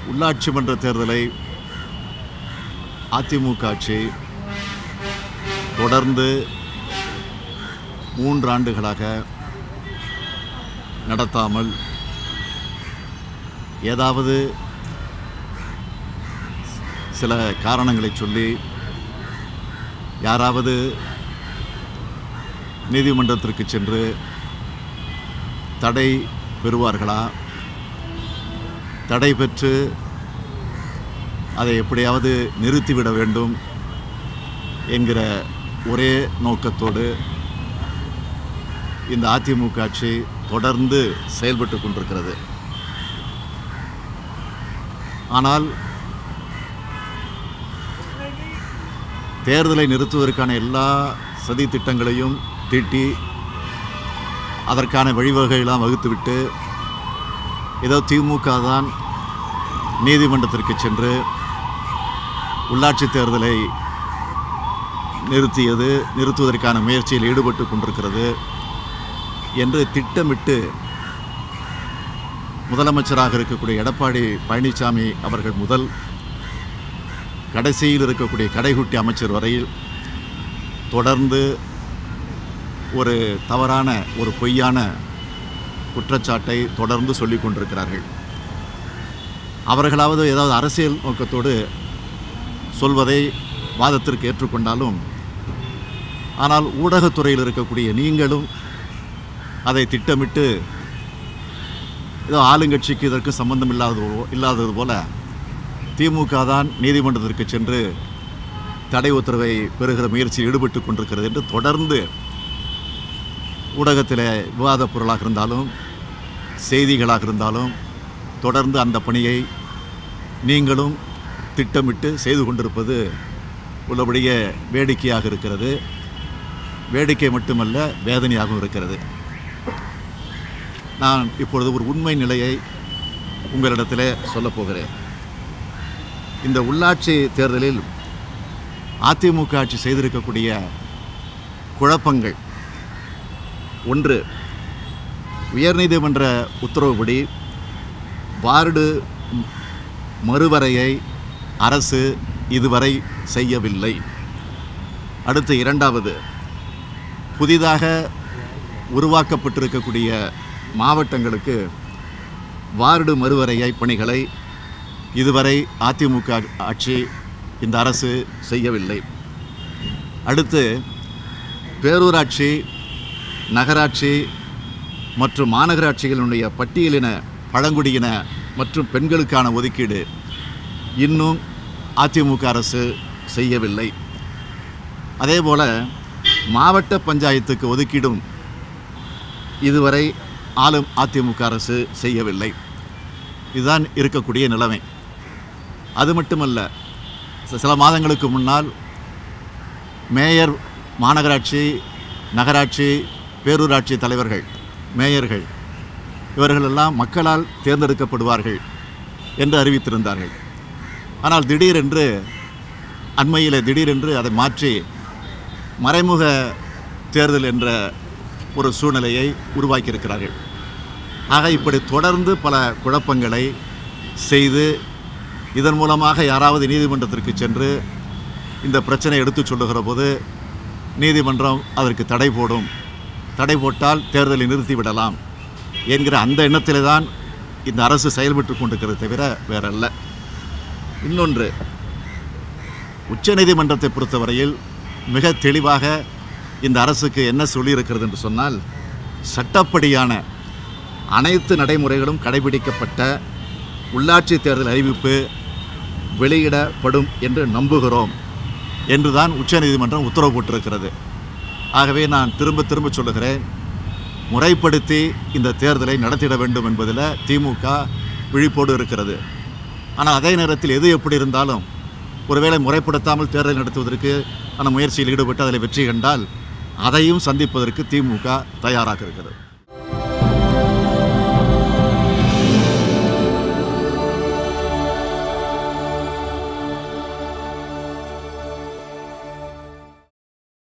உள்ளாட்சி மன்ற தேர்தலை அதிமுக ஆட்சி தொடர்ந்து மூன்று ஆண்டுகளாக நடத்தாமல் ஏதாவது சில காரணங்களை சொல்லி யாராவது நீதிமன்றத்திற்கு சென்று தடை பெறுவார்களா தடை பெற்று அதை எப்படியாவது நிறுத்திவிட வேண்டும் என்கிற ஒரே நோக்கத்தோடு இந்த அதிமுக ஆட்சி தொடர்ந்து செயல்பட்டு கொண்டிருக்கிறது ஆனால் தேர்தலை நிறுத்துவதற்கான எல்லா சதி திட்டங்களையும் தீட்டி அதற்கான வழிவகையெல்லாம் வகுத்துவிட்டு ஏதோ திமுக தான் நீதிமன்றத்திற்கு சென்று உள்ளாட்சி தேர்தலை நிறுத்தியது நிறுத்துவதற்கான முயற்சியில் ஈடுபட்டு கொண்டிருக்கிறது என்று திட்டமிட்டு முதலமைச்சராக இருக்கக்கூடிய எடப்பாடி பழனிசாமி அவர்கள் முதல் கடைசியில் இருக்கக்கூடிய கடைக்குட்டி அமைச்சர் வரையில் தொடர்ந்து ஒரு தவறான ஒரு பொய்யான குற்றச்சாட்டை தொடர்ந்து சொல்லிக் கொண்டிருக்கிறார்கள் அவர்களாவது ஏதாவது அரசியல் நோக்கத்தோடு சொல்வதை வாதத்திற்கு ஏற்றுக்கொண்டாலும் ஆனால் ஊடகத்துறையில் இருக்கக்கூடிய நீங்களும் அதை திட்டமிட்டு ஏதோ ஆளுங்கட்சிக்கு இதற்கு சம்பந்தம் இல்லாதது போ- இல்லாதது போல திமுக தான் நீதிமன்றத்திற்கு சென்று தடை உத்தரவை பெறுகிற முயற்சியில் ஈடுபட்டு கொண்டிருக்கிறது என்று தொடர்ந்து ஊடகத்தில் விவாத பொருளாக இருந்தாலும் செய்திகளாக இருந்தாலும் தொடர்ந்து அந்த பணியை நீங்களும் திட்டமிட்டு செய்து கொண்டிருப்பது உள்ளபடியே வேடிக்கையாக இருக்கிறது வேடிக்கை மட்டுமல்ல வேதனையாகவும் இருக்கிறது நான் இப்பொழுது ஒரு உண்மை நிலையை உங்களிடத்தில் சொல்லப் போகிறேன் இந்த உள்ளாட்சி தேர்தலில் அதிமுக ஆட்சி செய்திருக்கக்கூடிய குழப்பங்கள் ஒன்று உயர்நீதிமன்ற உத்தரவுப்படி வார்டு ம்- மறுவரையை அரசு இதுவரை செய்யவில்லை அடுத்து இரண்டாவது புதிதாக உருவாக்கப்பட்டிருக்கக்கூடிய மாவட்டங்களுக்கு வார்டு மறுவரையை பணிகளை இதுவரை அதிமுக ஆட்சி இந்த அரசு செய்யவில்லை அடுத்து பேரூராட்சி நகராட்சி மற்றும் மாநகராட்சிகளுடைய பட்டியலின பழங்குடியின மற்றும் பெண்களுக்கான ஒதுக்கீடு இன்னும் அதிமுக அரசு செய்யவில்லை அதேபோல மாவட்ட பஞ்சாயத்துக்கு ஒதுக்கீடும் இதுவரை ஆளும் அதிமுக அரசு செய்யவில்லை இதுதான் இருக்கக்கூடிய நிலைமை அது மட்டுமல்ல ச- சில மாதங்களுக்கு முன்னால் மேயர் மாநகராட்சி நகராட்சி பேரூராட்சி தலைவர்கள் மேயர்கள் இவர்களெல்லாம் மக்களால் தேர்ந்தெடுக்கப்படுவார்கள் என்று அறிவித்திருந்தார்கள் ஆனால் திடீரென்று அண்மையில் திடீரென்று அதை மாற்றி மறைமுக தேர்தல் என்ற ஒரு சூழ்நிலையை உருவாக்கியிருக்கிறார்கள் ஆக இப்படி தொடர்ந்து பல குழப்பங்களை செய்து இதன் மூலமாக யாராவது நீதிமன்றத்திற்கு சென்று இந்த பிரச்சனை எடுத்துச் சொல்லுகிற போது நீதிமன்றம் அதற்கு தடை போடும் தடை போட்டால் தேர்தலை நிறுத்திவிடலாம் என்கிற அந்த எண்ணத்திலே தான் இந்த அரசு செயல்பட்டு கொண்டிருக்கிறது தவிர வேறல்ல இன்னொன்று உச்சநீதிமன்றத்தை பொறுத்தவரையில் மிக தெளிவாக இந்த அரசுக்கு என்ன சொல்லியிருக்கிறது என்று சொன்னால் சட்டப்படியான அனைத்து நடைமுறைகளும் கடைபிடிக்கப்பட்ட உள்ளாட்சி தேர்தல் அறிவிப்பு வெளியிடப்படும் என்று நம்புகிறோம் என்றுதான் உச்சநீதிமன்றம் உத்தரவு போட்டிருக்கிறது ஆகவே நான் திரும்ப திரும்ப சொல்லுகிறேன் முறைப்படுத்தி இந்த தேர்தலை நடத்திட வேண்டும் என்பதில் திமுக விழிப்போடு இருக்கிறது ஆனால் அதே நேரத்தில் எது எப்படி இருந்தாலும் ஒருவேளை முறைப்படுத்தாமல் தேர்தல் நடத்துவதற்கு அந்த முயற்சியில் ஈடுபட்டு அதில் வெற்றி கண்டால் அதையும் சந்திப்பதற்கு திமுக தயாராக இருக்கிறது